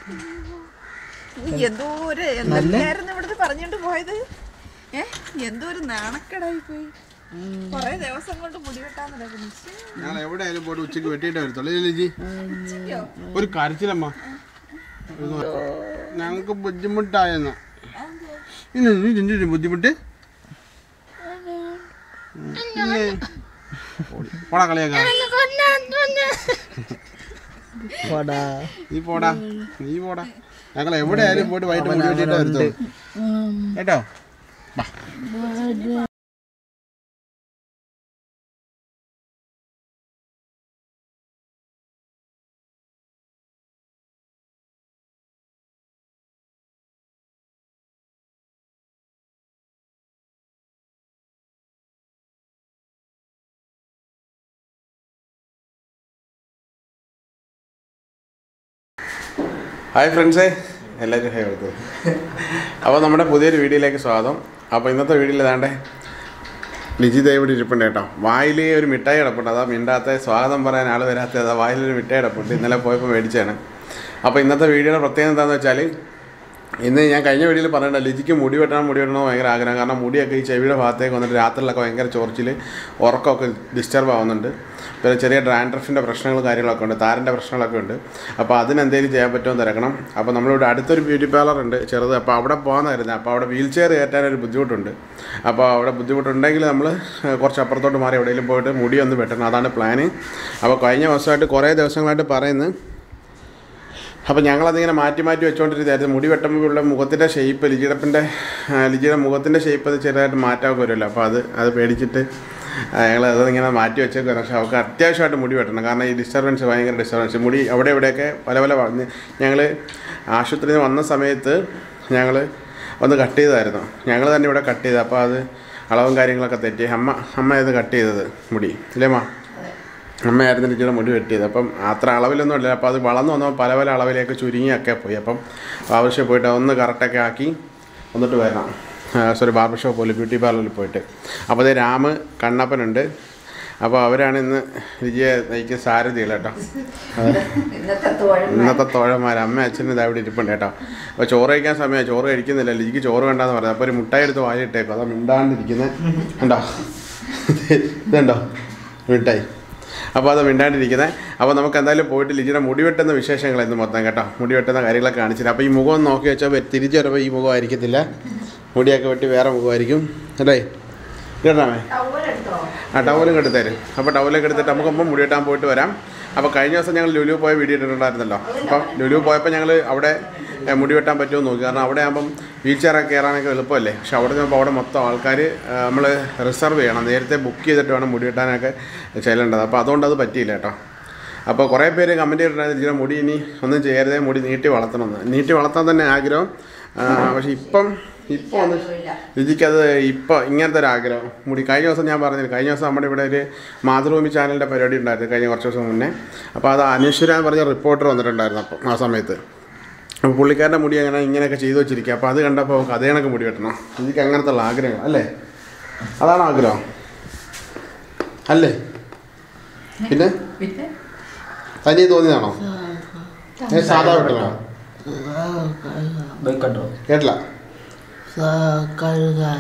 എന്തോ ഒരു എന്തൊക്കെയായിരുന്നു ഇവിടുന്ന് പറഞ്ഞിട്ട് പോയത് ഏ എന്തോ ഒരു നാണക്കേടായി പോയി കൊറേ ദിവസം കൊണ്ട് മുടി വെട്ടാൻ നടക്കുന്നു ശ്ശേ, ഞങ്ങൾ എവിടെയായാലും പോയിട്ട് ഉച്ചയ്ക്ക് വെട്ടിയിട്ട് വരത്തുള്ളൂ ഇല്ലേ ലിജി ഉച്ചയ്ക്കോ? ഒരു കരച്ചിലമ്മ ഞങ്ങൾക്ക് ബുദ്ധിമുട്ടായെന്ന ഇന്ന് നീ ചെഞ്ചു ബുദ്ധിമുട്ട് ഇല്ലേ? പോടാ കളിയാക്ക പോടാ നീ പോടാ നീ പോടാ ഞങ്ങൾ എവിടെയായാലും പോയിട്ട് വൈകിട്ട് മുടി വെട്ടിയിട്ട് വരത്തുള്ളൂ കേട്ടോ ഹായ് ഫ്രണ്ട്സേ എല്ലാവരും ഹൈ കൊടുത്തു അപ്പോൾ നമ്മുടെ പുതിയൊരു വീഡിയോയിലേക്ക് സ്വാഗതം അപ്പോൾ ഇന്നത്തെ വീഡിയോയിൽ ഏതാണ്ട് ലിജി ഇവിടെ ഇരിപ്പുണ്ട് കേട്ടോ വായിൽ ഒരു മിഠായി കിടപ്പുണ്ട് അതാ മിണ്ടാത്ത സ്വാഗതം പറയാൻ ആൾ വരാത്ത അതാ വായിലൊരു മിഠായി കിടപ്പുണ്ട് ഇന്നലെ പോയപ്പോൾ മേടിച്ചാണ് അപ്പോൾ ഇന്നത്തെ വീഡിയോയുടെ പ്രത്യേകത എന്താണെന്ന് വെച്ചാൽ ഇന്ന് ഞാൻ കഴിഞ്ഞ വീഡിയോയിൽ പറഞ്ഞിട്ടുണ്ട് ലിജിക്ക് മുടി വെട്ടണം മുടി വെട്ടണം ഭയങ്കര ആഗ്രഹം കാരണം മുടിയൊക്കെ ഈ ചെവിയുടെ ഭാഗത്തേക്ക് വന്നിട്ട് രാത്രിയിലൊക്കെ ഭയങ്കര ചോർച്ചിൽ ഉറക്കമൊക്കെ ഡിസ്റ്റർബ് ആവുന്നുണ്ട് പിന്നെ ചെറിയ ഡ്രാൻഡ്രഫിൻ്റെ പ്രശ്നങ്ങളും കാര്യങ്ങളൊക്കെ ഉണ്ട് താരൻ്റെ പ്രശ്നങ്ങളൊക്കെ ഉണ്ട് അപ്പോൾ അതിനെന്തെങ്കിലും ചെയ്യാൻ പറ്റുമോ തിരക്കണം അപ്പോൾ നമ്മളിവിടെ അടുത്തൊരു ബ്യൂട്ടി പാർലർ ഉണ്ട് ചെറുത് അപ്പോൾ അവിടെ പോകാനായിരുന്നു അപ്പോൾ അവിടെ വീൽ ചെയർ കയറ്റാനൊരു ബുദ്ധിമുട്ടുണ്ട് അപ്പോൾ അവിടെ ബുദ്ധിമുട്ടുണ്ടെങ്കിൽ നമ്മൾ കുറച്ച് അപ്പുറത്തോട്ട് മാറി എവിടെയെങ്കിലും പോയിട്ട് മുടി ഒന്ന് വെട്ടണം അതാണ് പ്ലാന് അപ്പോൾ കഴിഞ്ഞ ദിവസമായിട്ട് കുറേ ദിവസങ്ങളായിട്ട് പറയുന്നത് അപ്പോൾ ഞങ്ങളതിങ്ങനെ മാറ്റി മാറ്റി വെച്ചുകൊണ്ടിരുന്നായിരുന്നു മുടി വെട്ടുമ്പോഴുള്ള മുഖത്തിൻ്റെ ഷേപ്പ് ലിജിടപ്പിൻ്റെ ലിജിയുടെ മുഖത്തിൻ്റെ ഷേപ്പ് അത് ചെറുതായിട്ട് മാറ്റമൊക്കെ വരുമല്ലോ അപ്പോൾ അത് അത് പേടിച്ചിട്ട് ഞങ്ങൾ അതിങ്ങനെ മാറ്റി വെച്ചേക്കാണ് പക്ഷേ അവർക്ക് അത്യാവശ്യമായിട്ട് മുടി വെട്ടണം കാരണം ഈ ഡിസ്റ്റർബൻസ് ഭയങ്കര ഡിസ്റ്റർബൻസ് മുടി അവിടെ ഇവിടെയൊക്കെ പല പല ഞങ്ങൾ ആശുപത്രിയിൽ നിന്ന് വന്ന സമയത്ത് ഞങ്ങൾ ഒന്ന് കട്ട് ചെയ്തായിരുന്നു ഞങ്ങൾ തന്നെ ഇവിടെ കട്ട് ചെയ്ത് അപ്പോൾ അത് അളവും കാര്യങ്ങളൊക്കെ തെറ്റി അമ്മ അമ്മ ഇത് കട്ട് ചെയ്തത് മുടി ഇല്ലേ മാ അമ്മയായിരുന്നു ലിജിയുടെ മുടി വെട്ടിയത് അപ്പം അത്ര അളവിലൊന്നും ഇല്ല അപ്പോൾ അത് വളർന്നു വന്നപ്പോൾ പല പല അളവിലേക്ക് ചുരുങ്ങിയൊക്കെ പോയി അപ്പം ആവശ്യം പോയിട്ട് ഒന്ന് കറക്റ്റൊക്കെ ആക്കി എന്നിട്ട് വരണം സോറി ബാർബർ ഷോപ്പ് പോലെ ബ്യൂട്ടി പാർലറിൽ പോയിട്ട് അപ്പോൾ അതേ രാമ് കണ്ണപ്പനുണ്ട് അപ്പോൾ അവരാണ് ഇന്ന് ലിജിയെ നയിക്കുന്ന സാരഥികൾ കേട്ടോ ഇന്നത്തെ തോഴൻ ഇന്നത്തെ തോഴന്മാർ അമ്മ അച്ഛനും ഇത് അവിടെ ഇരിപ്പുണ്ട് കേട്ടോ അപ്പോൾ ചോറ് കഴിക്കാൻ സമയമാണ് ചോറ് കഴിക്കുന്നില്ല ലിജിക്ക് ചോറ് വേണ്ടാന്ന് പറഞ്ഞു അപ്പോൾ ഒരു മുട്ടായി എടുത്ത് വായിട്ടേക്കും അതാ മിണ്ടാണ്ടിരിക്കുന്നത് ഉണ്ടോ ഇതുണ്ടോ മിഠായി അപ്പോൾ അത് മിണ്ടാണ്ടിരിക്കുന്നത് അപ്പോൾ നമുക്ക് എന്തായാലും പോയിട്ട് ലിജിയുടെ മുടി വെട്ടുന്ന വിശേഷങ്ങൾ എന്ന് മൊത്തം കേട്ടോ മുടി വെട്ടുന്ന കാര്യങ്ങളൊക്കെ കാണിച്ചിട്ട് അപ്പോൾ ഈ മുഖം ഒന്ന് നോക്കി വെച്ചാൽ തിരിച്ചു വരുമ്പോൾ ഈ മുഖമായിരിക്കത്തില്ല മുടിയൊക്കെ വെട്ടി വേറെ മുഖമായിരിക്കും അല്ലേ കേട്ടാമേ ടവലെടുത്തോ ആ ടവലും എടുത്ത് തരും അപ്പോൾ ടവലൊക്കെ എടുത്തിട്ട് നമുക്കിപ്പം മുടി വെട്ടാൻ പോയിട്ട് വരാം അപ്പോൾ കഴിഞ്ഞ ദിവസം ഞങ്ങൾ ലുലു പോയ വീഡിയോ ഇട്ടിട്ടുണ്ടായിരുന്നല്ലോ അപ്പം ലുലു പോയപ്പോൾ ഞങ്ങൾ അവിടെ ഏ, മുടി വെട്ടാൻ പറ്റുമോ എന്ന് നോക്കി കാരണം അവിടെ ആകുമ്പം വീൽ ചെയറൊക്കെ കയറാനൊക്കെ എളുപ്പമല്ലേ പക്ഷെ അവിടെ നിന്നപ്പോൾ അവിടെ മൊത്തം ആൾക്കാർ നമ്മൾ റിസർവ് ചെയ്യണം നേരത്തെ ബുക്ക് ചെയ്തിട്ട് വേണം മുടി വെട്ടാനൊക്കെ ചെല്ലേണ്ടത് അപ്പോൾ അതുകൊണ്ട് അത് പറ്റിയില്ല കേട്ടോ അപ്പോൾ കുറേ പേര് കമൻറ്റ് ചെയ്തിട്ടുണ്ടായിരുന്നു ഇതിൻ്റെ മുടി ഇനി ഒന്നും ചെയ്യരുതേ മുടി നീട്ടി വളർത്തണമെന്ന് നീട്ടി വളർത്താൻ തന്നെ ആഗ്രഹം ആ, പക്ഷെ ഇപ്പം ഇപ്പം ഒന്ന് രുചിക്കത് ഇപ്പോൾ ഇങ്ങനത്തെ ഒരു ആഗ്രഹം മുടി കഴിഞ്ഞ ദിവസം ഞാൻ പറഞ്ഞില്ല കഴിഞ്ഞ ദിവസം നമ്മുടെ ഇവിടെ ഒരു മാതൃഭൂമി ചാനലിൻ്റെ പരിപാടി ഉണ്ടായിരുന്നു കഴിഞ്ഞ കുറച്ച് ദിവസം മുന്നേ അപ്പോൾ അത് അനശ്വര എന്ന് പറഞ്ഞ റിപ്പോർട്ടർ വന്നിട്ടുണ്ടായിരുന്നു അപ്പം ആ സമയത്ത് അപ്പോൾ പുള്ളിക്കാരൻ്റെ മുടി അങ്ങനെ ഇങ്ങനെയൊക്കെ ചെയ്തു വെച്ചിരിക്കുക അപ്പോൾ അത് കണ്ടപ്പോൾ നമുക്ക് അതേ കണക്ക് മുടി വെട്ടണം എനിക്ക് അങ്ങനത്തെ ഉള്ള ആഗ്രഹം അല്ലേ അതാണ് ആഗ്രഹം അല്ലേ പിന്നെ പിന്നെ തനിയെ തോന്നിയതാണോ ഏ, സാധാ വെട്ടണോ വെക്കട്ടോ കേട്ടില്ല കഴുകാൻ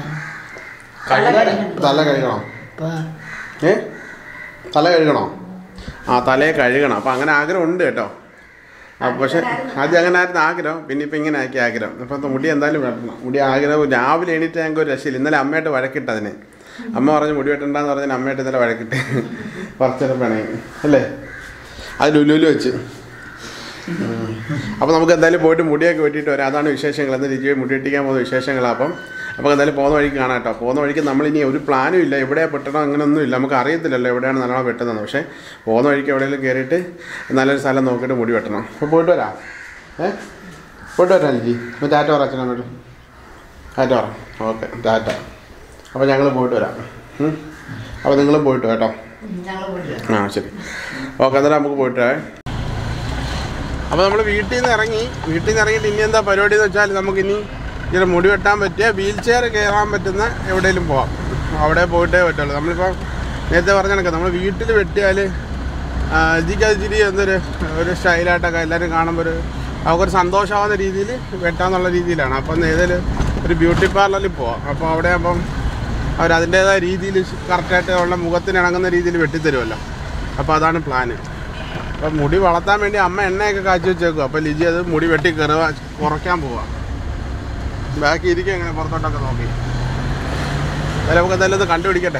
തല കഴുകണോ പാ ഏ തല കഴുകണോ ആ തലയെ കഴുകണം അപ്പം അങ്ങനെ ആഗ്രഹം ഉണ്ട് കേട്ടോ ആ, പക്ഷെ ആദ്യം അങ്ങനെ ആയിരുന്നു ആഗ്രഹം പിന്നെ ഇപ്പം ഇങ്ങനെ ആക്കി ആഗ്രഹം അപ്പം മുടി എന്തായാലും വെട്ടണം മുടി ആഗ്രഹം രാവിലെ എണീറ്റ് ഞങ്ങൾക്ക് ഒരു രക്ഷയില്ല ഇന്നലെ അമ്മയായിട്ട് വഴക്കിട്ട് അതിന് അമ്മ പറഞ്ഞ് മുടി വെട്ടണ്ടെന്ന് പറഞ്ഞാൽ അമ്മയായിട്ട് ഇന്നലെ വഴക്കിട്ട് കുറച്ചേരം പിണങ്ങി അല്ലേ അത് ലുലുലു വെച്ച് അപ്പോൾ നമുക്ക് എന്തായാലും പോയിട്ട് മുടിയൊക്കെ വെട്ടിയിട്ട് വരാം അതാണ് വിശേഷങ്ങൾ എന്ന് രുചിയെ മുടി വെട്ടിക്കാൻ പോകുന്ന വിശേഷങ്ങളാണ് അപ്പം അപ്പോൾ എന്തായാലും പോകുന്ന വഴിക്ക് കാണാം കേട്ടോ പോകുന്ന വഴിക്ക് നമ്മളിനി ഒരു പ്ലാനും ഇല്ല എവിടെയാണ് പെട്ടണം അങ്ങനെയൊന്നും ഇല്ല നമുക്ക് അറിയത്തില്ലല്ലോ എവിടെയാണ് നല്ലോണം വെട്ടുന്നത് പക്ഷേ പോകുന്ന വഴിക്ക് എവിടെയെങ്കിലും കയറിയിട്ട് നല്ലൊരു സ്ഥലം നോക്കിയിട്ട് മുടി വെട്ടണം അപ്പോൾ പോയിട്ട് വരാം ഏ പോയിട്ട് വരാം ലിജി അപ്പോൾ ടാറ്റ പറ അച്ഛനമ്മയോട് ടാറ്റ പറ ഓക്കെ ടാറ്റ അപ്പോൾ ഞങ്ങൾ പോയിട്ട് വരാം ഉം. അപ്പോൾ നിങ്ങളും പോയിട്ട് കേട്ടോ ഞങ്ങൾ പോയില്ല ആ ശരി ഓക്കെ എന്നാലും നമുക്ക് പോയിട്ട് വരാം. അപ്പോൾ നമ്മൾ വീട്ടിൽ നിന്ന് ഇറങ്ങി വീട്ടിൽ നിന്ന് ഇറങ്ങിയിട്ട് ഇനി എന്താ പരിപാടി എന്ന് വെച്ചാൽ നമുക്കിനി ഇങ്ങനെ മുടി വെട്ടാൻ പറ്റിയ വീൽ ചെയർ കയറാൻ പറ്റുന്ന എവിടെയെങ്കിലും പോവാം അവിടെ പോയിട്ടേ പറ്റുള്ളൂ നമ്മളിപ്പോൾ നേരത്തെ പറഞ്ഞ കണക്ക് നമ്മൾ വീട്ടിൽ വെട്ടിയാൽ ഇതിക്ക് അത് ഇച്ചിരി എന്തൊരു ഒരു സ്റ്റൈലായിട്ടൊക്കെ എല്ലാവരും കാണുമ്പോൾ ഒരു അവർക്കൊരു സന്തോഷമാവുന്ന രീതിയിൽ വെട്ടാന്നുള്ള രീതിയിലാണ് അപ്പം ഏതെങ്കിലും ഒരു ബ്യൂട്ടി പാർലറിൽ പോവാം അപ്പോൾ അവിടെ അപ്പം അവർ അതിൻ്റേതായ രീതിയിൽ കറക്റ്റായിട്ട് ഉള്ള മുഖത്തിന് ഇണങ്ങുന്ന രീതിയിൽ വെട്ടിത്തരുമല്ലോ അപ്പോൾ അതാണ് പ്ലാന് അപ്പം മുടി വളർത്താൻ വേണ്ടി അമ്മ എണ്ണയൊക്കെ കാച്ചി വെച്ചേക്കും അപ്പോൾ ലിജി അത് മുടി വെട്ടി കയറുക കുറയ്ക്കാൻ പോവാം ബാക്കി ഇരിക്കും എങ്ങനെ പുറത്തോട്ടൊക്കെ നോക്കി അല്ല നമുക്ക് എന്തായാലും ഇത് കണ്ടുപിടിക്കട്ടെ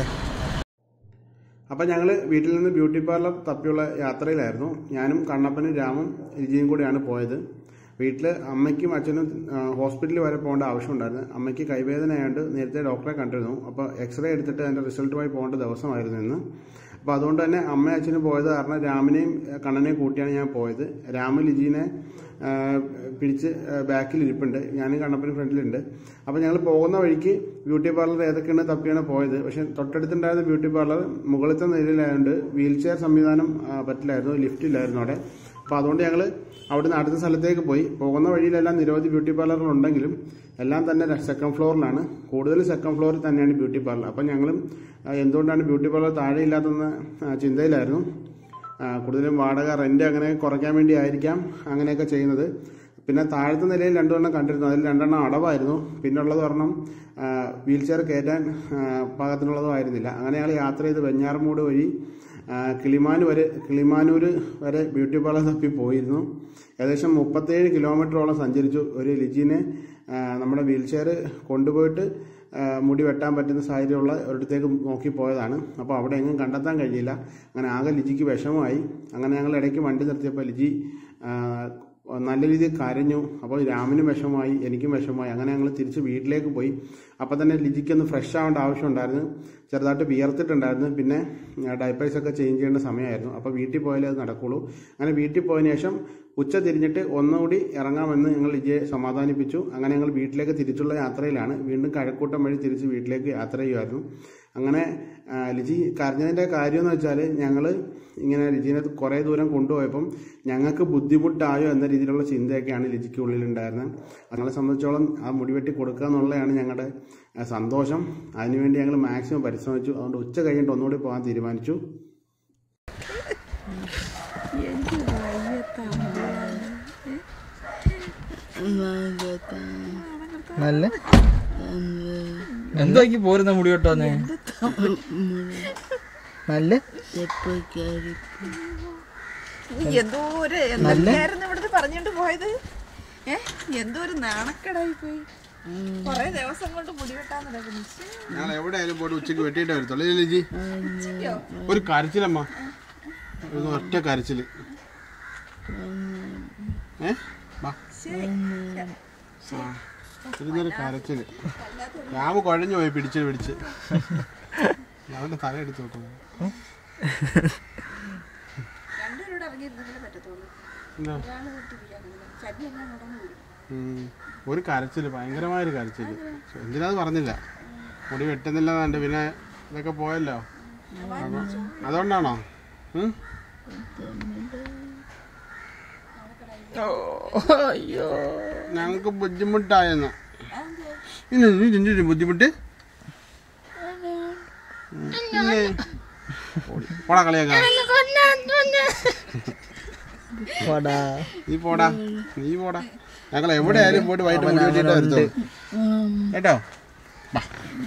അപ്പം ഞങ്ങൾ വീട്ടിൽ നിന്ന് ബ്യൂട്ടി പാർലർ തപ്പിയുള്ള യാത്രയിലായിരുന്നു ഞാനും കണ്ണപ്പനും രാമും രുചിയും കൂടിയാണ് പോയത് വീട്ടിൽ അമ്മയ്ക്കും അച്ഛനും ആ, ഹോസ്പിറ്റലിൽ വരെ പോകേണ്ട ആവശ്യമുണ്ടായിരുന്നു അമ്മയ്ക്ക് കൈവേദന ആയതുകൊണ്ട് നേരത്തെ ഡോക്ടറെ കണ്ടിരുന്നു അപ്പോൾ എക്സ്റേ എടുത്തിട്ട് അതിൻ്റെ റിസൾട്ടുമായി പോകേണ്ട ദിവസമായിരുന്നു ഇന്ന് അപ്പോൾ അതുകൊണ്ട് തന്നെ അമ്മയും അച്ഛനും പോയത് കാരണം രാമിനെയും ആ, കണ്ണനെയും കൂട്ടിയാണ് ഞാൻ പോയത് രാമ ലിജീനെ ആ, പിടിച്ച് ബാക്കിൽ ഇരിപ്പുണ്ട് ഞാനും കണ്ണപ്പനും ഫ്രണ്ടിലുണ്ട് അപ്പോൾ ഞങ്ങൾ പോകുന്ന വഴിക്ക് ബ്യൂട്ടി പാർലർ ഏതൊക്കെയാണ് തപ്പിയാണ് പോയത് പക്ഷെ തൊട്ടടുത്തുണ്ടായിരുന്ന ബ്യൂട്ടി പാർലർ മുകളിലത്തെ നിലയിലായതുകൊണ്ട് വീൽ ചെയർ സംവിധാനം ആ, പറ്റില്ലായിരുന്നു ലിഫ്റ്റ് ഇല്ലായിരുന്നു അവിടെ അപ്പോൾ അതുകൊണ്ട് ഞങ്ങൾ അവിടുന്ന് അടുത്ത സ്ഥലത്തേക്ക് പോയി പോകുന്ന വഴിയിലെല്ലാം നിരവധി ബ്യൂട്ടി പാർലറുകൾ ഉണ്ടെങ്കിലും എല്ലാം തന്നെ സെക്കൻഡ് ഫ്ലോറിലാണ് കൂടുതൽ സെക്കൻഡ് ഫ്ലോറിൽ തന്നെയാണ് ബ്യൂട്ടി പാർലർ അപ്പം ഞങ്ങളും ആ, എന്തുകൊണ്ടാണ് ബ്യൂട്ടി പാർലർ താഴെ ഇല്ലാത്തെന്ന ആ, ചിന്തയിലായിരുന്നു ആ, കൂടുതലും വാടക റെന്റ് അങ്ങനെ കുറയ്ക്കാൻ വേണ്ടി ആയിരിക്കാം അങ്ങനെയൊക്കെ ചെയ്യുന്നത് പിന്നെ താഴത്തെ നിലയിൽ രണ്ടെണ്ണം കണ്ടിരുന്നു അതിൽ രണ്ടെണ്ണം അടവായിരുന്നു പിന്നെ ഉള്ളത് ഒരെണ്ണം വീൽ ചെയർ കയറ്റാൻ ആ, പാകത്തിനുള്ളതും ആയിരുന്നില്ല അങ്ങനെ ഞങ്ങൾ യാത്ര ചെയ്ത് വെഞ്ഞാറമൂട് വഴി ആ, കിളിമാനൂർ വരെ കിളിമാനൂർ വരെ ബ്യൂട്ടി പാർലർ തപ്പി പോയിരുന്നു ഏകദേശം മുപ്പത്തേഴ് കിലോമീറ്ററോളം സഞ്ചരിച്ചു ഒരു ലിജിനെ ആ, നമ്മുടെ വീൽ ചെയർ കൊണ്ടുപോയിട്ട് ആ, മുടി വെട്ടാൻ പറ്റുന്ന സാഹചര്യമുള്ള ഒരിടത്തേക്ക് നോക്കി പോയതാണ് അപ്പോൾ അവിടെ എങ്ങും കണ്ടെത്താൻ കഴിഞ്ഞില്ല അങ്ങനെ ആകെ ലിജിക്ക് വിഷമമായി അങ്ങനെ ഞങ്ങൾ ഇടയ്ക്ക് വണ്ടി നിർത്തിയപ്പോൾ ലിജി ആ, നല്ല രീതിയിൽ കരഞ്ഞു അപ്പോൾ രാമിനും വിഷമമായി എനിക്കും വിഷമമായി അങ്ങനെ ഞങ്ങൾ തിരിച്ച് വീട്ടിലേക്ക് പോയി അപ്പോൾ തന്നെ ലിജിക്ക് ഒന്ന് ഫ്രഷ് ആവേണ്ട ആവശ്യമുണ്ടായിരുന്നു ചെറുതായിട്ട് വിയർത്തിട്ടുണ്ടായിരുന്നു പിന്നെ ഡൈപ്പേഴ്സ് ഒക്കെ ചേഞ്ച് ചെയ്യേണ്ട സമയമായിരുന്നു അപ്പോൾ വീട്ടിൽ പോയാലേ അത് നടക്കുള്ളൂ അങ്ങനെ വീട്ടിൽ പോയതിനു ശേഷം ഉച്ച തിരിഞ്ഞിട്ട് ഒന്നുകൂടി ഇറങ്ങാമെന്ന് ഞങ്ങൾ ലിജിയെ സമാധാനിപ്പിച്ചു അങ്ങനെ ഞങ്ങൾ വീട്ടിലേക്ക് തിരിച്ചുള്ള യാത്രയിലാണ് വീണ്ടും കഴക്കൂട്ടം വഴി തിരിച്ച് വീട്ടിലേക്ക് യാത്ര ചെയ്യുമായിരുന്നു അങ്ങനെ ആ, ലിജി കരഞ്ഞതിൻ്റെ കാര്യം എന്ന് വെച്ചാൽ ഞങ്ങൾ ഇങ്ങനെ ലിജിനെ കുറേ ദൂരം കൊണ്ടുപോയപ്പം ഞങ്ങൾക്ക് ബുദ്ധിമുട്ടായോ എന്ന രീതിയിലുള്ള ചിന്തയൊക്കെയാണ് ലിജിക്ക് ഉള്ളിലുണ്ടായിരുന്നത് ഞങ്ങളെ സംബന്ധിച്ചോളം ആ മുടിവെട്ടി കൊടുക്കുക എന്നുള്ളതാണ് ഞങ്ങളുടെ ആ, സന്തോഷം അതിനുവേണ്ടി ഞങ്ങൾ മാക്സിമം പരിശ്രമിച്ചു അതുകൊണ്ട് ഉച്ച കഴിഞ്ഞിട്ട് ഒന്നുകൂടി പോകാൻ തീരുമാനിച്ചു എനിക്ക് വയ്യത്താ നല്ല എന്താക്കി പോരുന്ന മുടി വെട്ടോന്നെ നല്ല നീ എന്തോ ഒരു എന്തൊക്കെയായിരുന്നു ഇവിടുന്ന് പറഞ്ഞോണ്ട് പോയത് ഏ എന്തോ ഒരു നാണക്കേടായി പോയി കൊറേ ദിവസം കൊണ്ട് മുടി വെട്ടാൻ നടക്കുന്നു ശ്ശേ, ഞങ്ങൾ എവിടെയായാലും പോയിട്ട് ഉച്ചയ്ക്ക് വെട്ടിയിട്ടേ വരത്തുള്ളൂ അല്ലേ ലിജി ഉച്ചയ്ക്കോ? ഒരു കരച്ചിലമ്മ ഒരു ഒറ്റ കരച്ചിൽ ഏ വാ ശ്ശേ, ആ, ഇരുന്നൊരു കരച്ചില് രാമ കുഴഞ്ഞു പോയി പിടിച്ച് പിടിച്ച് അവന്റെ തല എടുത്ത് നോക്കുന്നു രണ്ടുപേരോട് ഇറങ്ങിയിരുന്നെങ്കിലേ പറ്റത്തുള്ളൂ എന്താ ഒരാള് വിട്ടിരിക്കാൻ ശല്യം എല്ലാം നടന്നു വരും ഉം. ഒരു കരച്ചില് ഭയങ്കരമായൊരു കരച്ചില് എന്തിനാന്ന് പറഞ്ഞില്ല മുടി വെട്ടുന്നില്ലെന്നുണ്ട് പിന്നെ ഇതൊക്കെ പോയല്ലോ അപ്പൊ അതുകൊണ്ടാണോ ഉം? അയ്യോ ഞങ്ങൾക്ക് ബുദ്ധിമുട്ടായെന്ന് ഇന്ന് നീ ചിന്തിച്ചു ബുദ്ധിമുട്ട് ഉം. ഇല്ലേ? ഓടി. പോടാ കളിയാക്കാം പോടാ നീ പോടാ നീ പോടാ ഞങ്ങൾ എവിടെയായാലും പോയിട്ട് വൈകിട്ട് മുടി വെട്ടിയിട്ട് വരുത്തുള്ളൂ കേട്ടോ ബാ.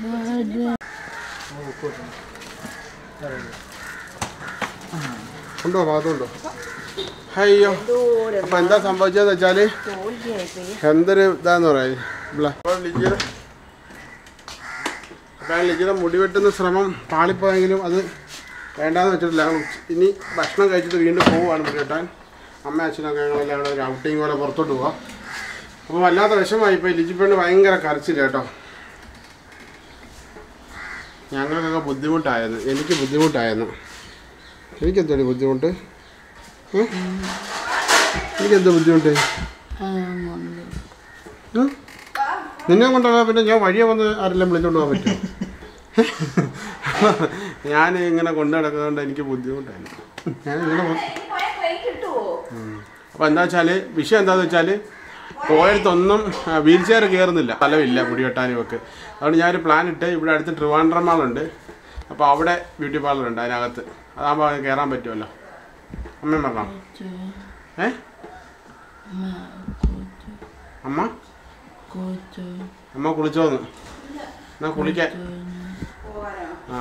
ഉണ്ടോ ഭാഗത്തുണ്ടോ അയ്യോ അപ്പൊ എന്താ സംഭവിച്ചതെന്ന് വെച്ചാല് എന്തൊരു ഇതാന്ന് പറയാ ലിജിയുടെ അപ്പൊ ലിജിയുടെ മുടി വെട്ടുന്ന ശ്രമം പാളിപ്പോയെങ്കിലും അത് വേണ്ടാന്ന് വെച്ചിട്ടില്ല ഞങ്ങൾ ഇനി ഭക്ഷണം കഴിച്ചിട്ട് വീണ്ടും പോവുകയാണ് മുടി വെട്ടാൻ അമ്മ അച്ഛനൊക്കെ ഞങ്ങളെല്ലാം അവിടെ ഒരു ഔട്ടിങ് പോലെ പുറത്തോട്ട് പോവാം അപ്പോൾ വല്ലാത്ത വിഷമായി ഇപ്പോൾ ലിജി പെണ്ണ് ഭയങ്കര കരച്ചില്ല കേട്ടോ ഞങ്ങൾക്കൊക്കെ ബുദ്ധിമുട്ടായിരുന്നു എനിക്ക് ബുദ്ധിമുട്ടായിരുന്നു എനിക്കെന്താണ് ബുദ്ധിമുട്ട് ഏ? എനിക്കെന്താ ബുദ്ധിമുട്ട് ഏ? നിന്നെ കൊണ്ടുപോകാൻ പിന്നെ ഞാൻ വഴിയെ വന്ന് ആരെല്ലാം വിളിച്ചോണ്ട് പോകാൻ പറ്റുമോ ഞാൻ ഇങ്ങനെ കൊണ്ടു നടക്കുന്നതുകൊണ്ട് എനിക്ക് ബുദ്ധിമുട്ടായിരുന്നു ഞാൻ ഇങ്ങനെ പോ- അപ്പോൾ എന്താ വെച്ചാൽ വിഷയം എന്താണെന്ന് വെച്ചാൽ പോയടുത്തൊന്നും വീൽ ചെയർ കയറുന്നില്ല സ്ഥലമില്ല മുടി വെട്ടാനും ഒക്കെ അതുകൊണ്ട് ഞാനൊരു പ്ലാൻ ഇട്ട് ഇവിടെ അടുത്ത് ട്രിവാൻഡ്രം മാളുണ്ട് അപ്പോൾ അവിടെ ബ്യൂട്ടി പാർലർ ഉണ്ട് അതിനകത്ത് അതാകുമ്പോൾ കയറാൻ പറ്റുമല്ലോ അമ്മയും പറഞ്ഞോ ഏ അമ്മ അമ്മ കുളിച്ചോന്ന് എന്നാ കുളിക്കാൻ ആ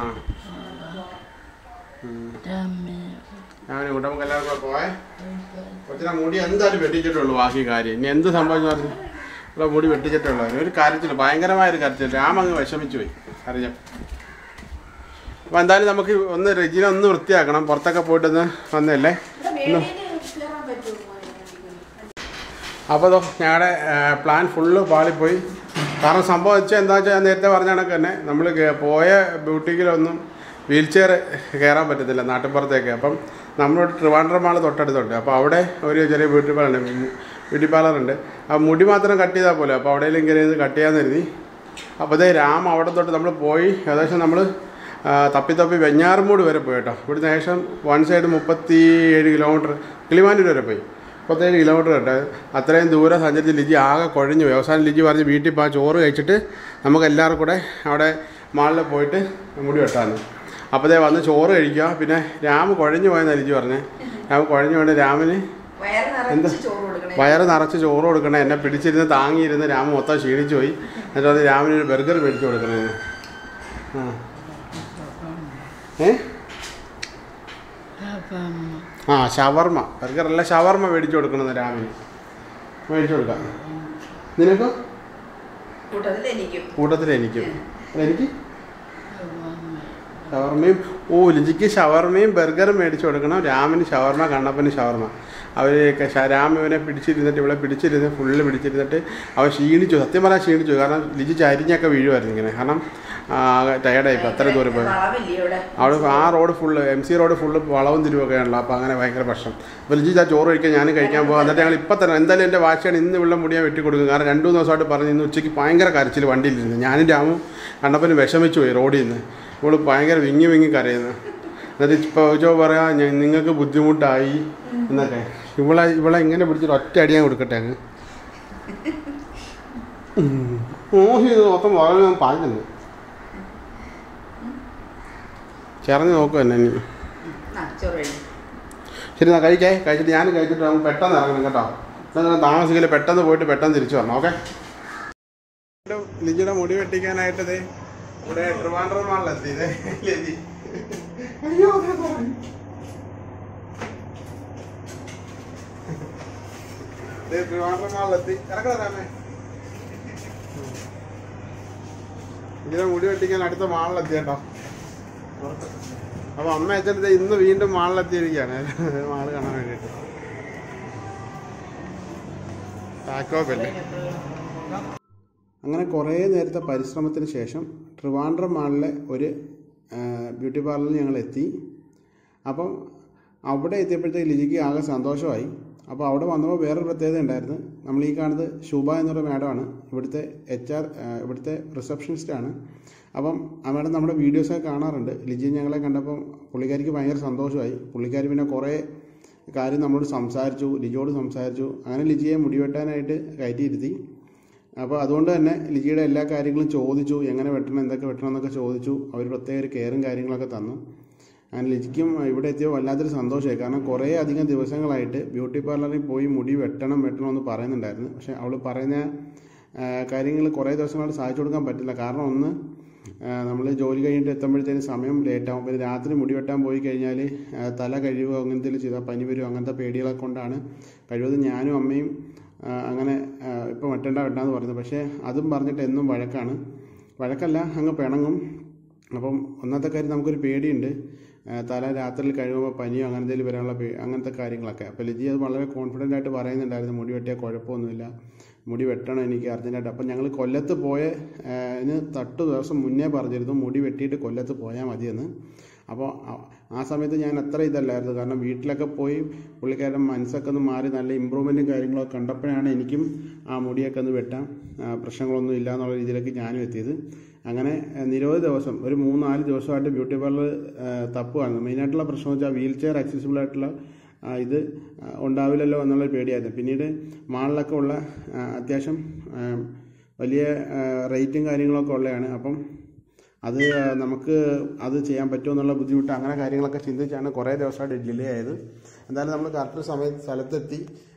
ഞാൻ ഇവിടെ നമുക്ക് എല്ലാവർക്കും കൂടെ പോയേ കൊച്ചിനെ മുടി എന്തായാലും വെട്ടിച്ചിട്ടുള്ളൂ ബാക്കി കാര്യം ഇനി എന്ത് സംഭവിച്ചു പറഞ്ഞു ഇവിടെ മുടി വെട്ടിച്ചിട്ടുള്ളൂ ഒരു കരച്ചിൽ ഭയങ്കരമായൊരു കരച്ചിൽ രാമങ്ങ് വിഷമിച്ചു പോയി അറിയാം അപ്പോൾ എന്തായാലും നമുക്ക് ഒന്ന് റെജിനെ ഒന്ന് വൃത്തിയാക്കണം പുറത്തൊക്കെ പോയിട്ടൊന്ന് വന്നല്ലേ അപ്പോൾ അതോ ഞങ്ങളുടെ പ്ലാൻ ഫുള്ള് പാളിപ്പോയി കാരണം സംഭവം വെച്ചാൽ എന്താ വെച്ചാൽ ഞാൻ നേരത്തെ പറഞ്ഞ കണക്ക് തന്നെ നമ്മൾ പോയ ബ്യൂട്ടിക്കിലൊന്നും വീൽ ചെയർ കയറാൻ പറ്റത്തില്ല നാട്ടിൻപുറത്തേക്ക് അപ്പം നമ്മളോട് ട്രിവാൻഡ്രം മാൾ തൊട്ടടുത്തുണ്ട് അപ്പോൾ അവിടെ ഒരു ചെറിയ ബ്യൂട്ടി പാർലർ ബ്യൂട്ടി പാർലർ ഉണ്ട് ആ മുടി മാത്രം കട്ട് ചെയ്താൽ പോലെ അപ്പോൾ അവിടെയെങ്കിലും കയറി കട്ട് ചെയ്യാമെന്ന് കരുതി അപ്പോൾ അതേ രാം അവിടെ തൊട്ട് നമ്മൾ പോയി ഏകദേശം നമ്മൾ തപ്പി തപ്പി വെഞ്ഞാറമൂട് വരെ പോയി കേട്ടോ ഇവിടുന്ന് ഏകദേശം വൺ സൈഡ് മുപ്പത്തി ഏഴ് കിലോമീറ്റർ കിളിമാനൂർ വരെ പോയി മുപ്പത്തേഴ് കിലോമീറ്റർ ഉണ്ട് അത്രയും ദൂരം സഞ്ചരിച്ച് ലിജി ആകെ കുഴഞ്ഞു പോയി അവസാനം ലിജി പറഞ്ഞ് വീട്ടിൽ പോയി ചോറ് കഴിച്ചിട്ട് നമുക്ക് എല്ലാവർക്കും കൂടെ അവിടെ മാളിൽ പോയിട്ട് മുടി വെട്ടാന്ന് അപ്പോൾ ദേ വന്ന് ചോറ് കഴിക്കുക പിന്നെ രാമ് കുഴഞ്ഞു പോയെന്നാണ് ലിജി പറഞ്ഞത് രാമ് കുഴഞ്ഞു പോയിട്ട് രാമിന് വയറ് നിറച്ച് ചോറ് കൊടുക്കണേ വയറ് നിറച്ച് ചോറ് കൊടുക്കണേ എന്നെ പിടിച്ചിരുന്ന് താങ്ങിയിരുന്ന് രാമ മൊത്തം ക്ഷീണിച്ചു പോയി എന്നിട്ട് അത് രാമിന് ഒരു ബർഗർ മേടിച്ചു കൊടുക്കണേ ആ ഏ ആ ഷവർമ്മ ബർഗർ അല്ല ഷവർമ്മ മേടിച്ചു കൊടുക്കണമെന്ന് രാമിന് മേടിച്ചു കൊടുക്കാം നിനക്കോ കൂട്ടത്തിൽ എനിക്കും കൂട്ടത്തിൽ എനിക്കും എനിക്ക് ഷവർമ്മയും ഓ ലിജിക്ക് ഷവർമ്മയും ബർഗറും മേടിച്ചു കൊടുക്കണം രാമിന് ഷവർമ്മ കണ്ണപ്പന് ഷവർമ്മ അവരൊക്കെ രാം ഇവനെ പിടിച്ചിരുന്നിട്ട് ഇവളെ പിടിച്ചിരുന്ന് ഫുള്ള് പിടിച്ചിരുന്നിട്ട് അവൻ ക്ഷീണിച്ചു സത്യം പറഞ്ഞാൽ ക്ഷീണിച്ചു കാരണം ലിജി ചരിഞ്ഞൊക്കെ വീഴുമായിരുന്നു ഇങ്ങനെ കാരണം ടയർഡായി ഇപ്പം അത്ര ദൂരം പോയി വളവില്ലേ ഇവിടെ അവിടെ ആ road full M C road full വളവും തിരിവൊക്കെ ആണല്ലോ അപ്പോൾ അങ്ങനെ ഭയങ്കര പ്രശ്നം അപ്പോൾ ലിജി ആ ചോറ് കഴിക്കാൻ ഞാനും കഴിക്കാൻ പോകാം എന്നിട്ട് ഞങ്ങൾ ഇപ്പം തന്നെ എന്തായാലും എൻ്റെ വാശിയാണ് ഇന്ന് വെള്ളം മുടിയാൻ വെട്ടി കൊടുക്കും കാരണം രണ്ട് മൂന്ന് ദിവസമായിട്ട് പറഞ്ഞ് ഇന്ന് ഉച്ചയ്ക്ക് ഭയങ്കര കരച്ചിൽ വണ്ടിയിലിരുന്ന് ഞാനും രാമും കണ്ടപ്പന് വിഷമിച്ചു പോയി റോഡിൽ നിന്ന് ഇവള് ഭയങ്കര വിങ്ങി വിങ്ങി കരയുന്നു എന്നിട്ട് ഇപ്പോൾ ചോ പറയാ ഞാൻ നിങ്ങൾക്ക് ബുദ്ധിമുട്ടായി എന്നൊക്കെ ഇവളെ ഇവളെ ഇങ്ങനെ പിടിച്ചിട്ട് ഒറ്റ അടിയാൻ കൊടുക്കട്ടെ അങ്ങ് ഓഹി മൊത്തം വളരെ പാഞ്ഞു ചേർന്ന് നോക്കും എന്നെ ഇനി ആ ചോറ് കഴിഞ്ഞു ശരി എന്നാ കഴിക്കേ കഴിച്ചിട്ട് ഞാൻ കഴിച്ചിട്ട് നമുക്ക് പെട്ടെന്ന് ഇറങ്ങണം കേട്ടോ എന്നാൽ താമസിക്കില്ല പെട്ടെന്ന് പോയിട്ട് പെട്ടെന്ന് തിരിച്ചു വരണം ഓക്കെ ലിജിയുടെ മുടി വെട്ടിക്കാനായിട്ട് ദേ ഇവിടെ ട്രിവാൻഡ്രം മാളിലെത്തി ഇതേ ലിജി അയ്യോ ദേ പോയി. ദേ ട്രിവാൻഡ്രം മാളിലെത്തി ഇറക്കണം രാമേ ലിജിയുടെ മുടി വെട്ടിക്കാൻ അടുത്ത മാളിലെത്തി കേട്ടോ അപ്പൊ അമ്മ അച്ഛൻ്റെ ഇന്ന് വീണ്ടും മാളിലെത്തിയിരിക്കുകയാണ് മാള് കാണാൻ വേണ്ടിയിട്ട് ടാക്കോപ്പല്ലേ അങ്ങനെ കുറേ നേരത്തെ പരിശ്രമത്തിന് ശേഷം ട്രിവാൻഡ്രം മാളിലെ ഒരു ആ, ബ്യൂട്ടി പാർലറിൽ ഞങ്ങൾ എത്തി അപ്പം അവിടെ എത്തിയപ്പോഴത്തേക്ക് ലിജിക്ക് ആകെ സന്തോഷമായി അപ്പോൾ അവിടെ വന്നപ്പോൾ വേറൊരു പ്രത്യേകത ഉണ്ടായിരുന്നു നമ്മൾ ഈ കാണുന്നത് ശുഭ എന്നൊരു മാഡമാണ് ഇവിടുത്തെ എച്ച് ആർ ഇവിടുത്തെ റിസപ്ഷനിസ്റ്റാണ് അപ്പം ആ മാഡം നമ്മുടെ വീഡിയോസൊക്കെ കാണാറുണ്ട് ലിജി ഞങ്ങളെ കണ്ടപ്പം പുള്ളിക്കാരിക്ക് ഭയങ്കര സന്തോഷമായി പുള്ളിക്കാരി പിന്നെ കുറേ കാര്യം നമ്മളോട് സംസാരിച്ചു ലിജിയോട് സംസാരിച്ചു അങ്ങനെ ലിജിയെ മുടിവെട്ടാനായിട്ട് കയറ്റിയിരുത്തി അപ്പോൾ അതുകൊണ്ട് തന്നെ ലിജിയുടെ എല്ലാ കാര്യങ്ങളും ചോദിച്ചു എങ്ങനെ വെട്ടണം എന്തൊക്കെ വെട്ടണം എന്നൊക്കെ ചോദിച്ചു അവർ പ്രത്യേക ഒരു കെയറും കാര്യങ്ങളൊക്കെ തന്നു അങ്ങനെ ലിജിക്കും ഇവിടെ എത്തിയപ്പോൾ വല്ലാത്തൊരു സന്തോഷമായി കാരണം കുറേ അധികം ദിവസങ്ങളായിട്ട് ബ്യൂട്ടി പാർലറിൽ പോയി മുടി വെട്ടണം വെട്ടണം എന്ന് പറയുന്നുണ്ടായിരുന്നു പക്ഷേ അവൾ പറയുന്ന കാര്യങ്ങൾ കുറേ ദിവസങ്ങളായിട്ട് സാധിച്ചു കൊടുക്കാൻ പറ്റില്ല കാരണം ഒന്ന് നമ്മൾ ജോലി കഴിഞ്ഞിട്ട് എത്തുമ്പോഴത്തേന് സമയം ലേറ്റ് ആകും പിന്നെ രാത്രി മുടി വെട്ടാൻ പോയി കഴിഞ്ഞാൽ തല കഴിയുകയോ അങ്ങനത്തെ ചെയ്താൽ പനി വരുമോ അങ്ങനത്തെ പേടികളൊക്കെ കൊണ്ടാണ് കഴിവതും ഞാനും അമ്മയും ആ, അങ്ങനെ ഇപ്പോൾ വെട്ടണ്ട വെട്ടാന്ന് പറയുന്നത് പക്ഷേ അതും പറഞ്ഞിട്ട് എന്നും വഴക്കാണ് വഴക്കല്ല അങ്ങ് പിണങ്ങും അപ്പം ഒന്നാമത്തെ കാര്യം നമുക്കൊരു പേടിയുണ്ട് ആ, തല രാത്രിയിൽ കഴിയുമ്പോൾ പനിയോ അങ്ങനെ എന്തെങ്കിലും വരാനുള്ള പേ അങ്ങനത്തെ കാര്യങ്ങളൊക്കെ അപ്പോൾ ലിജി അത് വളരെ കോൺഫിഡൻ്റ് ആയിട്ട് പറയുന്നുണ്ടായിരുന്നു മുടി വെട്ടിയാൽ കുഴപ്പമൊന്നുമില്ല മുടി വെട്ടണം എനിക്ക് അർജൻറ്റായിട്ട് അപ്പം ഞങ്ങൾ കൊല്ലത്ത് പോയ ആ, ഇതിന് തട്ടു ദിവസം മുന്നേ പറഞ്ഞിരുന്നു മുടി വെട്ടിയിട്ട് കൊല്ലത്ത് പോയാൽ മതിയെന്ന് അപ്പോൾ ആ- ആ സമയത്ത് ഞാൻ അത്ര ഇതല്ലായിരുന്നു കാരണം വീട്ടിലൊക്കെ പോയി പുള്ളിക്കാരൻ മനസ്സൊക്കെ ഒന്ന് മാറി നല്ല ഇമ്പ്രൂവ്മെൻറ്റും കാര്യങ്ങളൊക്കെ കണ്ടപ്പോഴാണ് എനിക്കും ആ മുടിയൊക്കെ ഒന്ന് വെട്ടാം ആ, പ്രശ്നങ്ങളൊന്നും ഇല്ല എന്നുള്ള രീതിയിലേക്ക് ഞാനും എത്തിയത് അങ്ങനെ ആ, നിരവധി ദിവസം ഒരു മൂന്ന് നാല് ദിവസമായിട്ട് ബ്യൂട്ടി പാർലർ തപ്പുകയാണ് മെയിനായിട്ടുള്ള പ്രശ്നം വെച്ചാൽ വീൽ ചെയർ അക്സസിബിൾ ആയിട്ടുള്ള ആ, ഇത് ആ, ഉണ്ടാവില്ലല്ലോ എന്നുള്ള പേടിയായിരുന്നു പിന്നീട് മാളിലൊക്കെ ഉള്ള ആ, അത്യാവശ്യം ആ, വലിയ ആ, റേറ്റും കാര്യങ്ങളൊക്കെ ഉള്ളതാണ് അപ്പം അത് നമുക്ക് അത് ചെയ്യാൻ പറ്റുമോ എന്നുള്ള ബുദ്ധിമുട്ട് അങ്ങനെ കാര്യങ്ങളൊക്കെ ചിന്തിച്ചാണ് കുറേ ദിവസമായിട്ട് ഡിലേ ആയത് എന്തായാലും നമ്മൾ കറക്റ്റ് സമയത്ത് സ്ഥലത്തെത്തി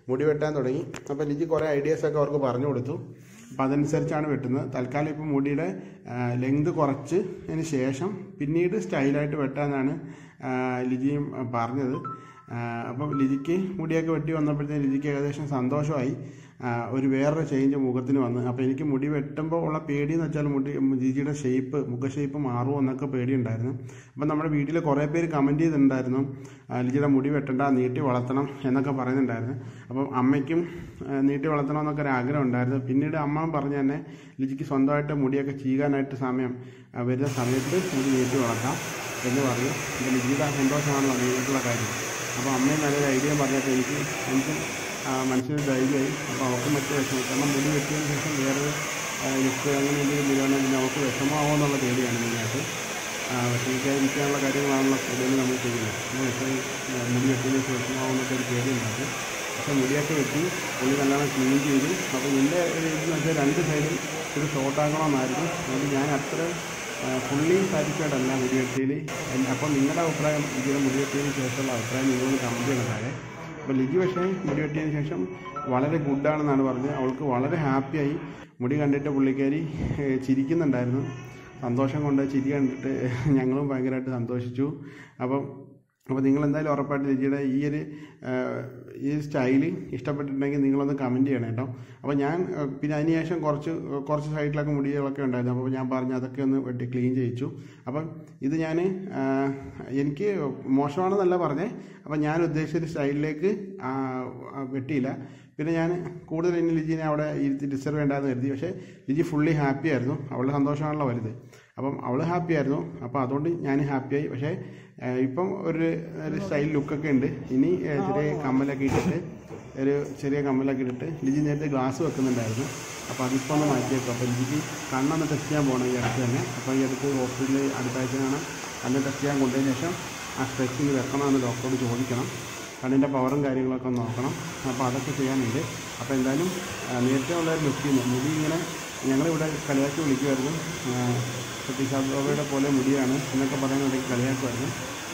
മുടി വെട്ടാൻ തുടങ്ങി അപ്പോൾ ലിജി കുറേ ഐഡിയാസൊക്കെ അവർക്ക് പറഞ്ഞു കൊടുത്തു അപ്പോൾ അതനുസരിച്ചാണ് വെട്ടുന്നത് തൽക്കാലം ഇപ്പോൾ മുടിയുടെ ലെങ്ത് കുറച്ച് അതിന് ശേഷം പിന്നീട് സ്റ്റൈലായിട്ട് വെട്ടാനാണ് ആ, ലിജിയും ആ, പറഞ്ഞത് അപ്പം ലിജിക്ക് മുടിയൊക്കെ വെട്ടി വന്നപ്പോഴത്തേക്ക് ലിജിക്ക് ഏകദേശം സന്തോഷമായി ആ, ഒരു വേറൊരു ചേഞ്ച് മുഖത്തിന് വന്ന് അപ്പോൾ എനിക്ക് മുടി വെട്ടുമ്പോൾ ഉള്ള പേടി എന്ന് വെച്ചാൽ മുടി ലിജിയുടെ ഷേപ്പ് മുഖ ഷേപ്പ് മാറുമോ എന്നൊക്കെ പേടിയുണ്ടായിരുന്നു അപ്പം നമ്മുടെ വീട്ടിൽ കുറേ പേര് കമൻറ്റ് ചെയ്തിട്ടുണ്ടായിരുന്നു ആ, ലിജിയുടെ മുടി വെട്ടണ്ട നീട്ടി വളർത്തണം എന്നൊക്കെ പറയുന്നുണ്ടായിരുന്നു അപ്പം അമ്മയ്ക്കും ആ, നീട്ടി വളർത്തണം എന്നൊക്കെ ഒരു ആഗ്രഹം ഉണ്ടായിരുന്നു പിന്നീട് അമ്മ പറഞ്ഞു തന്നെ ലിജിക്ക് സ്വന്തമായിട്ട് മുടിയൊക്കെ ചീകാനായിട്ട് സമയം ആ, വരുന്ന സമയത്ത് മുടി നീട്ടി വളർത്താം എന്ന് പറയും ഇത് ലിജിയുടെ സന്തോഷമാണല്ലോ മെയിനായിട്ടുള്ള കാര്യം അപ്പോൾ അമ്മയും നല്ലൊരു ഐഡിയ പറഞ്ഞപ്പോൾ എനിക്ക് എനിക്കും ആ, മനസ്സിന് ധൈര്യമായി അപ്പോൾ അവർക്ക് മറ്റു വിഷമം കാരണം മുടി വെട്ടിയതിന് ശേഷം വേറെ ലുക്ക് അങ്ങനെ എന്തെങ്കിലും വരുവാണെങ്കിൽ പിന്നെ അവർക്ക് വിഷമമാവോ എന്നുള്ള പേടിയാണ് മെയിനായിട്ട് വിഷമിക്കാതിരിക്കാനുള്ള കാര്യങ്ങളാണല്ലോ കൂടുതലും നമ്മൾ ചെയ്യുന്നത് അപ്പോൾ വിഷമം ആ, മുടി വെട്ടിയതിന് ശേഷം വിഷമമാവുന്നൊക്കെ ഒരു പേടിയുണ്ടായിരുന്നു പക്ഷേ മുടിയൊക്കെ വെട്ടി പുള്ളി നല്ലോണം ക്ലീൻ ചെയ്തു അപ്പോൾ എൻ്റെ ഒരു ഇതെന്ന് വെച്ചാൽ രണ്ട് സൈഡും ഒരു ഷോർട്ടാക്കണമെന്നായിരുന്നു അതുകൊണ്ട് ഞാൻ അത്ര ഫുള്ളി സാറ്റിസ്ഫൈഡ് അല്ല മുടിവെട്ടിയിൽ അപ്പോൾ നിങ്ങളുടെ അഭിപ്രായം ഇതിൻ്റെ മുടിവെട്ടിയതിന് ശേഷമുള്ള അഭിപ്രായം നിങ്ങളൊന്ന് കമൻറ്റ് ചെയ്യണം താഴെ അപ്പോൾ ലിജി പക്ഷേ മുടിവെട്ടിയതിന് ശേഷം വളരെ ഗുഡാണെന്നാണ് പറഞ്ഞത് അവൾക്ക് വളരെ ഹാപ്പിയായി മുടി കണ്ടിട്ട് പുള്ളിക്കാരി ഏഹ്, ചിരിക്കുന്നുണ്ടായിരുന്നു സന്തോഷം കൊണ്ട് ചിരി കണ്ടിട്ട് ഞങ്ങളും ഭയങ്കരമായിട്ട് സന്തോഷിച്ചു അപ്പം അപ്പോൾ നിങ്ങൾ എന്തായാലും ഉറപ്പായിട്ട് ലിജിയുടെ ഈ ഒരു ആ, ഈ സ്റ്റൈല് ഇഷ്ടപ്പെട്ടിട്ടുണ്ടെങ്കിൽ നിങ്ങളൊന്ന് കമൻറ്റ് ചെയ്യണം കേട്ടോ അപ്പോൾ ഞാൻ ആ, പിന്നെ അതിന് ശേഷം കുറച്ച് കുറച്ച് സൈഡിലൊക്കെ മുടികളൊക്കെ ഉണ്ടായിരുന്നു അപ്പോൾ ഞാൻ പറഞ്ഞു അതൊക്കെ ഒന്ന് വെട്ടി ക്ലീൻ ചെയ്യിച്ചു അപ്പം ഇത് ഞാൻ ആ, എനിക്ക് മോശമാണെന്നല്ല പറഞ്ഞേ അപ്പം ഞാൻ ഉദ്ദേശിച്ച ഒരു സ്റ്റൈലിലേക്ക് ആ, ആ, വെട്ടിയില്ല പിന്നെ ഞാൻ കൂടുതൽ ഇനി ലിജിനെ അവിടെ ഇരുത്തി ഡിസ്റ്റർബ് വേണ്ടാന്ന് കരുതി പക്ഷേ ലിജി ഫുള്ളി ഹാപ്പി ആയിരുന്നു അവളുടെ സന്തോഷമാണല്ലോ വലുത് അപ്പം അവൾ ഹാപ്പി ആയിരുന്നു അപ്പോൾ അതുകൊണ്ട് ഞാൻ ഹാപ്പിയായി പക്ഷേ ഏഹ്, ഇപ്പം ഒരു ഒരു സ്റ്റൈൽ ലുക്കൊക്കെ ഉണ്ട് ഇനി ഏഹ്, ചെറിയ കമ്മലൊക്കെ ഇട്ടിട്ട് ഒരു ചെറിയ കമ്മലൊക്കെ ഇട്ടിട്ട് ലിജി നേരത്തെ ഗ്ലാസ് വെക്കുന്നുണ്ടായിരുന്നു അപ്പോൾ അതിപ്പോൾ ഒന്ന് മാറ്റിയേക്കും അപ്പോൾ ലിജിക്ക് കണ്ണൊന്ന് ടെസ്റ്റ് ചെയ്യാൻ പോകണം ഈ അടുത്ത് തന്നെ അപ്പോൾ ഈ അടുത്ത് ഹോസ്പിറ്റലിൽ അടുത്ത ആഴ്ചയാണ് അന്ന് ടെസ്റ്റ് ചെയ്യാൻ കൊണ്ടതിന് ശേഷം ആ സ്ട്രെച്ചിങ് വെക്കണമെന്ന് ഡോക്ടറോട് ചോദിക്കണം കണ്ണിൻ്റെ പവറും കാര്യങ്ങളൊക്കെ ഒന്ന് നോക്കണം അപ്പോൾ അതൊക്കെ ചെയ്യാനുണ്ട് അപ്പോൾ എന്തായാലും ആ, നേരത്തെ ഉള്ള ഒരു ലുക്കിൽ നിന്ന് മുടി ഇങ്ങനെ ഞങ്ങളിവിടെ കളിയാക്കി വിളിക്കുമായിരുന്നു സത്യശാബ്ദോബയുടെ പോലെ മുടിയാണ് എന്നൊക്കെ പറയാനിടയ്ക്ക് കളിയാക്കുമായിരുന്നു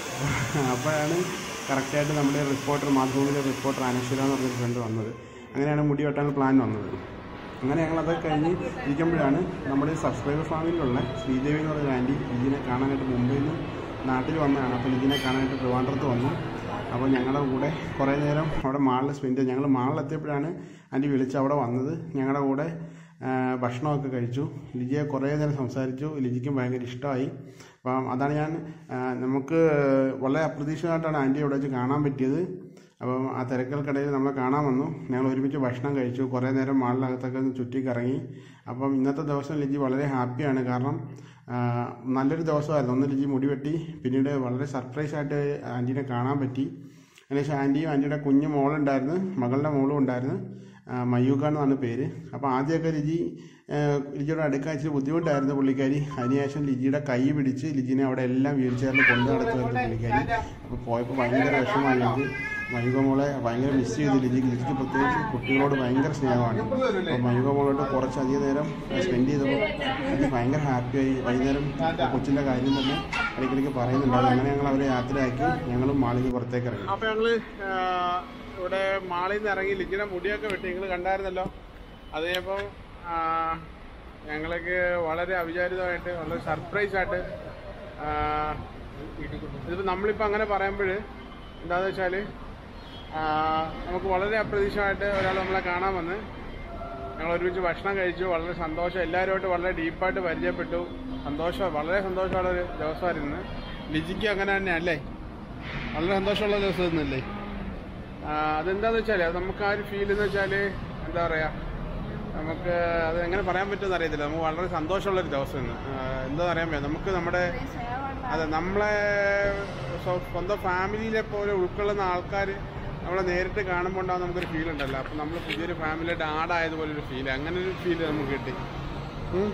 അപ്പോഴാണ് കറക്റ്റായിട്ട് നമ്മുടെ റിപ്പോർട്ടർ മാതൃഭൂമിയിലെ റിപ്പോർട്ടർ അനശ്വര എന്ന് പറഞ്ഞൊരു ഫ്രണ്ട് വന്നത് അങ്ങനെയാണ് മുടി വെട്ടാൻ പ്ലാൻ വന്നത് അങ്ങനെ ഞങ്ങളതൊക്കെ കഴിഞ്ഞ് ഇരിക്കുമ്പോഴാണ് നമ്മുടെ സബ്സ്ക്രൈബർ ഫാമിലുള്ള ശ്രീദേവി എന്ന് പറഞ്ഞ ആൻറ്റി ലിജിനെ കാണാനായിട്ട് മുംബൈയിൽ നിന്ന് നാട്ടിൽ വന്നതാണ് അപ്പോൾ ലിജിനെ കാണാനായിട്ട് ട്രിവാൻഡ്രത്ത് വന്നു അപ്പോൾ ഞങ്ങളുടെ കൂടെ കുറേ നേരം അവിടെ മാളിൽ സ്പെൻഡ് ചെയ്തു ഞങ്ങൾ മാളിൽ എത്തിയപ്പോഴാണ് ആൻറ്റി വിളിച്ച് അവിടെ വന്നത് ഞങ്ങളുടെ കൂടെ ആ, ഭക്ഷണമൊക്കെ കഴിച്ചു ലിജിയെ കുറേ നേരം സംസാരിച്ചു ലിജിക്കും ഭയങ്കര ഇഷ്ടമായി അപ്പം അതാണ് ഞാൻ ആ, നമുക്ക് വളരെ അപ്രതീക്ഷിതമായിട്ടാണ് ആൻറ്റി അവിടെ വെച്ച് കാണാൻ പറ്റിയത് അപ്പം ആ തിരക്കുകൾക്കിടയിൽ നമ്മളെ കാണാൻ വന്നു ഞങ്ങൾ ഒരുമിച്ച് ഭക്ഷണം കഴിച്ചു കുറേ നേരം മാളിനകത്തൊക്കെ ഒന്ന് ചുറ്റി കറങ്ങി അപ്പം ഇന്നത്തെ ദിവസം ലിജി വളരെ ഹാപ്പിയാണ് കാരണം ആ, നല്ലൊരു ദിവസമായിരുന്നു ഒന്ന് ലിജി മുടി വെട്ടി പിന്നീട് വളരെ സർപ്രൈസ് ആയിട്ട് ആൻറ്റീനെ കാണാൻ പറ്റി അതിനുശേഷം ആൻറ്റിയും ആൻറ്റിയുടെ കുഞ്ഞു മോളുണ്ടായിരുന്നു മകളുടെ മോളും ഉണ്ടായിരുന്നു ആ, മയൂക്ക എന്നാണ് പേര് അപ്പോൾ ആദ്യമൊക്കെ ലിജി ആ, ലിജിയുടെ അടുക്കാൻ ഇച്ചിരി ബുദ്ധിമുട്ടായിരുന്നു പുള്ളിക്കാരി അതിനുശേഷം ലിജിയുടെ കൈ പിടിച്ച് ലിജിനെ അവിടെ എല്ലാം വീൽ ചെയറിൽ കൊണ്ടു നടത്തുമായിരുന്നു പുള്ളിക്കാരി അപ്പോൾ പോയപ്പോൾ ഭയങ്കര വിഷമമായി എനിക്ക് മയൂക മോളെ ഭയങ്കര മിസ് ചെയ്തു ലിജിക്ക് ലിജിക്ക് പ്രത്യേകിച്ച് കുട്ടികളോട് ഭയങ്കര സ്നേഹമാണ് അപ്പോൾ മയൂക മോളോട് കുറച്ചധികം നേരം സ്പെൻഡ് ചെയ്തപ്പോൾ എനിക്ക് ഭയങ്കര ഹാപ്പിയായി വൈകുന്നേരം കൊച്ചിൻ്റെ കാര്യം തന്നെ ഇടയ്ക്കിടയ്ക്ക് പറയുന്നുണ്ടാവും അങ്ങനെ ഞങ്ങൾ അവരെ യാത്രയാക്കി ഞങ്ങളും മാളിന് പുറത്തേക്ക് ഇറങ്ങി അപ്പോൾ ഞങ്ങൾ ഇവിടെ മാളിൽ നിന്ന് ഇറങ്ങി ലിജിയുടെ മുടിയൊക്കെ വെട്ടി നിങ്ങൾ കണ്ടായിരുന്നല്ലോ അത് കഴിഞ്ഞപ്പം ഞങ്ങൾക്ക് വളരെ അവിചാരിതമായിട്ട് വളരെ സർപ്രൈസ് ആയിട്ട് ആ, ഇതിപ്പോൾ നമ്മളിപ്പോൾ അങ്ങനെ പറയുമ്പോൾ എന്താണെന്ന് വെച്ചാൽ നമുക്ക് വളരെ അപ്രതീക്ഷിതമായിട്ട് ഒരാൾ നമ്മളെ കാണാൻ വന്ന് ഞങ്ങൾ ഒരുമിച്ച് ഭക്ഷണം കഴിച്ചു വളരെ സന്തോഷം എല്ലാവരുമായിട്ട് വളരെ ഡീപ്പായിട്ട് പരിചയപ്പെട്ടു സന്തോഷം വളരെ സന്തോഷമുള്ള ഒരു ദിവസമായിരുന്നു ലിജിക്ക് അങ്ങനെ തന്നെ അല്ലേ വളരെ സന്തോഷമുള്ള ദിവസം ഇന്നല്ലേ അതെന്താന്ന് വെച്ചാൽ അത് നമുക്ക് ആ ഒരു ഫീൽ എന്ന് വെച്ചാൽ എന്താ പറയുക നമുക്ക് അത് എങ്ങനെ പറയാൻ പറ്റുമെന്ന് അറിയത്തില്ല നമുക്ക് വളരെ സന്തോഷമുള്ള ഒരു ദിവസം ഇന്ന് ആ, എന്താ അറിയാൻ പറ്റും നമുക്ക് നമ്മുടെ അതെ നമ്മളെ സ്വ- സ്വന്തം ഫാമിലിയിലെ പോലെ ഉൾക്കൊള്ളുന്ന ആൾക്കാർ നമ്മളെ നേരിട്ട് കാണുമ്പോൾ ഉണ്ടാകുന്ന നമുക്കൊരു ഫീൽ ഉണ്ടല്ലോ അപ്പം നമ്മൾ പുതിയൊരു ഫാമിലിയായിട്ട് ആഡായതുപോലെ ഒരു ഫീൽ അങ്ങനെ ഒരു ഫീൽ നമുക്ക് കിട്ടി ഉം.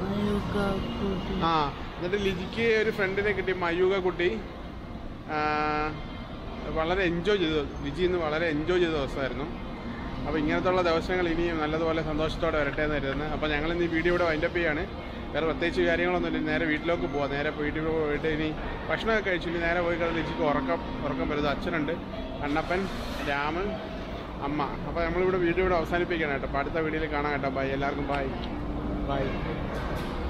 ആ എന്നിട്ട് ലിജിക്ക് ഒരു ഫ്രണ്ടിനെ കിട്ടി മയൂക കുട്ടി ആ, വളരെ എൻജോയ് ചെയ്തു ലിജി ഇന്ന് വളരെ എൻജോയ് ചെയ്ത ദിവസമായിരുന്നു അപ്പോൾ ഇങ്ങനത്തെ ഉള്ള ദിവസങ്ങൾ ഇനിയും നല്ലതുപോലെ സന്തോഷത്തോടെ വരട്ടെ എന്ന് കരുതുന്നത് അപ്പോൾ ഞങ്ങൾ ഇന്ന് ഈ വീഡിയോ ഇവിടെ വൈൻഡപ്പ് ചെയ്യാണ് വേറെ പ്രത്യേകിച്ച് കാര്യങ്ങളൊന്നുമില്ല നേരെ വീട്ടിലേക്ക് പോവാം നേരെ വീട്ടിൽ പോയിട്ട് ഇനി ഭക്ഷണമൊക്കെ കഴിച്ചു ഇനി നേരെ പോയി കഴിഞ്ഞാൽ ലിജിക്ക് ഉറക്കം ഉറക്കം വരുന്നത് അച്ഛനുണ്ട് കണ്ണപ്പൻ രാമൻ അമ്മ അപ്പോൾ നമ്മളിവിടെ വീഡിയോ ഇവിടെ അവസാനിപ്പിക്കണം കേട്ടോ അപ്പോൾ അടുത്ത വീഡിയോയിൽ കാണാം കേട്ടോ ബൈ എല്ലാവർക്കും ബൈ ബൈ